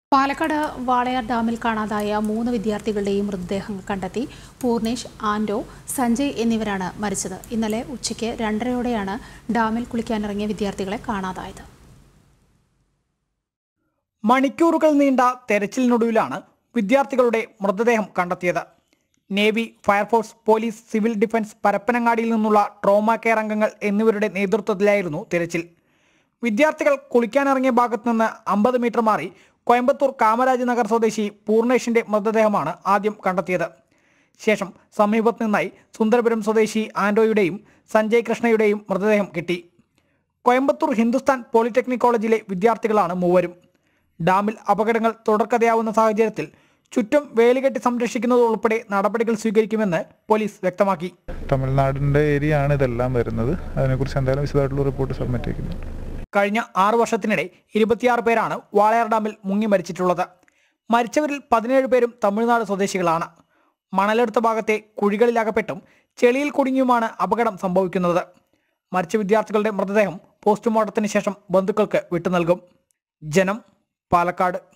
പാലക്കാട് വാളയാർ ഡാമിൽ കാണാതായ മൂന്ന് വിദ്യാർത്ഥികളുടെയും മൃതദേഹങ്ങൾ കണ്ടെത്തി പൂർണേഷ് ആൻഡോ സഞ്ജയ് എന്നിവരാണ് മരിച്ചത് ഇന്നലെ ഉച്ചയ്ക്ക് രണ്ടരയോടെയാണ് ഡാമിൽ കുളിക്കാനിറങ്ങിയ വിദ്യാർത്ഥികളെ കാണാതായത് മണിക്കൂറുകൾ നീണ്ട തെരച്ചിലിനൊടുവിലാണ് വിദ്യാർത്ഥികളുടെ മൃതദേഹം കണ്ടെത്തിയത് navy fire force police civil defence പരപ്പനങ്ങാടിയിൽ നിന്നുള്ള ട്രോമ കെയർ അംഗങ്ങൾ എന്നിവരുടെ നേതൃത്വത്തിലായിരുന്നു തിരച്ചിൽ വിദ്യാർത്ഥികൾ കുളിക്കാനിറങ്ങിയ ഭാഗത്ത് നിന്ന് അമ്പത് മീറ്റർ മാറി കോയമ്പത്തൂർ കാമരാജ് നഗർ സ്വദേശി പൂർണേഷിന്റെ മൃതദേഹമാണ് ആദ്യം കണ്ടെത്തിയത് ശേഷം സമീപത്ത് നിന്നായി സുന്ദരപുരം സ്വദേശി ആൻഡോയുടെയും സഞ്ജയ് കൃഷ്ണയുടെയും മൃതദേഹം കിട്ടി കോയമ്പത്തൂർ ഹിന്ദുസ്ഥാൻ പോളിടെക്നിക് കോളേജിലെ വിദ്യാർത്ഥികളാണ് മൂവരും ഡാമിൽ അപകടങ്ങൾ തുടർക്കഥയാവുന്ന സാഹചര്യത്തിൽ ചുറ്റും വേലികെട്ടി സംരക്ഷിക്കുന്നത് ഉൾപ്പെടെ നടപടികൾ സ്വീകരിക്കുമെന്ന് പോലീസ് വ്യക്തമാക്കി തമിഴ്നാടിൻ്റെ ഏരിയ ആണ് ഇതെല്ലാം വരുന്നത് അതിനെക്കുറിച്ച് എന്തായാലും വിശദമായിട്ടുള്ള റിപ്പോർട്ട് സബ്മിറ്റ് ചെയ്യുന്നുണ്ട് കഴിഞ്ഞ ആറു വർഷത്തിനിടെ ഇരുപത്തിയാറ് പേരാണ് വാളയാർ ഡാമിൽ മുങ്ങി മരിച്ചിട്ടുള്ളത് മരിച്ചവരിൽ പതിനേഴ് പേരും തമിഴ്നാട് സ്വദേശികളാണ് മണലെടുത്ത ഭാഗത്തെ കുഴികളിലകപ്പെട്ടും ചെളിയിൽ കുടുങ്ങിയുമാണ് അപകടം സംഭവിക്കുന്നത് മരിച്ച വിദ്യാർത്ഥികളുടെ മൃതദേഹം പോസ്റ്റ്മോർട്ടത്തിന് ശേഷം ബന്ധുക്കൾക്ക് വിട്ടു നൽകും ജനം പാലക്കാട്